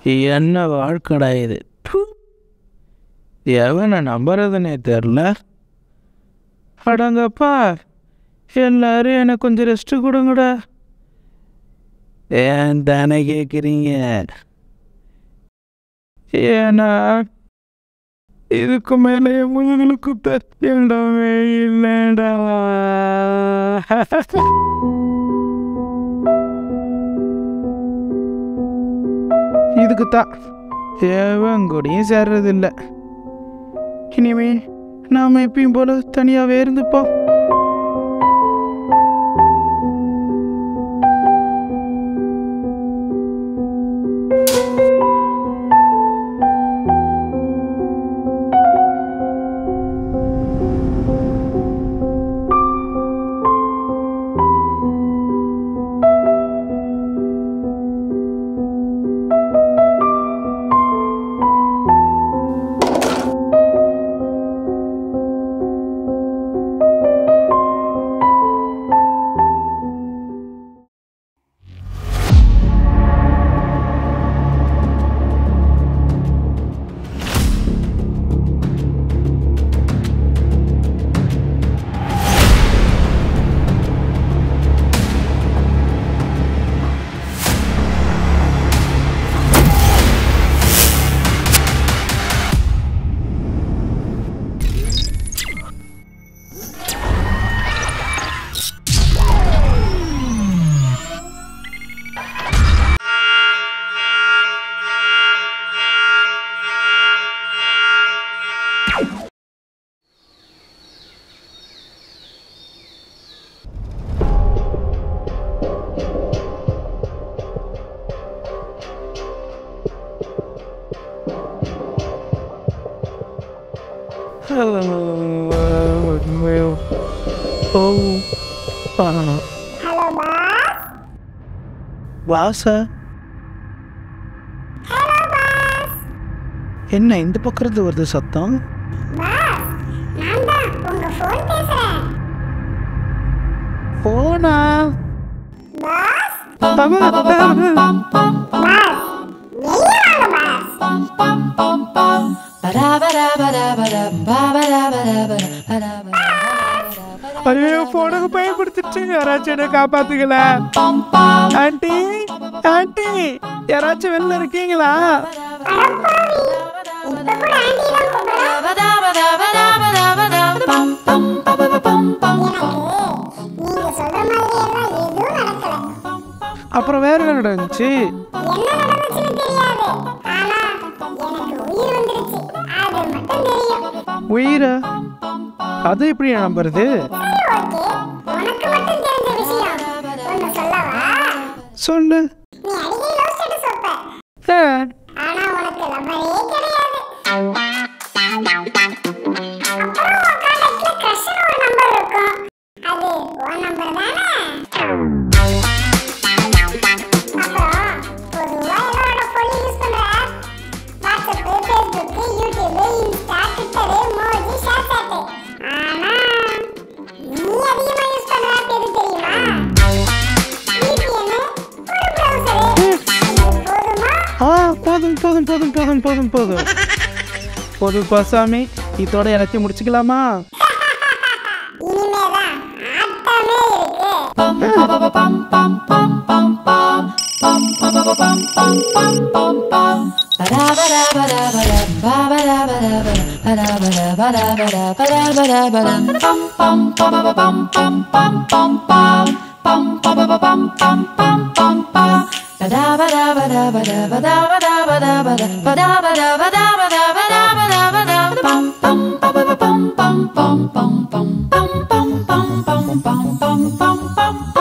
என்ன வாழ்க்கடா இது ப்பு. எவனை நம்புறதுனே தெரில அடங்கப்பா எல்லாரும் எனக்கு கொஞ்சம் ரெஸ்ட்டு கொடுங்கடா ஏன் தானே கேட்குறீங்க ஏன்னா இதுக்கு மேலே என் முதுகுலுக்கு தத்தியண்டமே இல்லைடா இதுக்கு தான் எவன் கூடயும் சேர்றதில்ல இனிமே நாம் எப்பயும் போல தனியாகவே இருந்துப்போம் ஓ ஹலோ பாஸ் வாசா ஹலோ பாஸ் என்ன இந்த பக்கம் இருந்து வருது சத்தம் பாஸ் நான் தான் உங்க ஃபோன் பேசுறேன் போனா பாஸ் பாஸ் வெளிய வாங்க பாஸ் ஐயோ போனுக்கு பயன்படுத்திட்டு யாராச்சும் என்ன காப்பாத்துக்கல ஆண்டி ஆண்டி யாராச்சும் வெளில இருக்கீங்களா இப்ப கூட ஆண்டி தான் நீங்க சொல்ற மாதிரியே தான் எதுவும் நடக்கல அப்புறம் வேற என்ன நடந்துச்சு என்ன நடந்துச்சுன்னு தெரியாது ஆனா எனக்கு உயிர் வந்துருச்சு அது மட்டும் தெரியும் உயிரா அது எப்படி நம்புறது சரி ஓகே உனக்கு மட்டும் தெரிஞ்ச விஷயம் ஒன்னு சொல்லவா சொல்லு நீ அடிக்கடி லவ் ஸ்டேட்டஸ் வைப்ப ஆ, ஆனா உனக்கு லவ்வரே கிடையாது அப்புறம் உன் கான்டாக்ட்ல க்ரஷ்னு ஒரு நம்பர் இருக்கும் அது உன் நம்பர் தானே அப்புறம் பொதுவா எல்லாரோட ஃபோன் யூஸ் பண்ற app WhatsApp Facebook YouTube Insta Twitter Moj ShareChat ஆனா நீ அதிகமா யூஸ் பண்ற ஆப் எது தெரியுமா VPN ஒரு browser போதுமா ஆ போதும் போதும் போதும் போதும் போதும் போதும் போதும் பாசாமி இதோட எல்லாத்தையும் முடிச்சுக்கலாமா இனிமேதான் ஆட்டமே இருக்கு Bum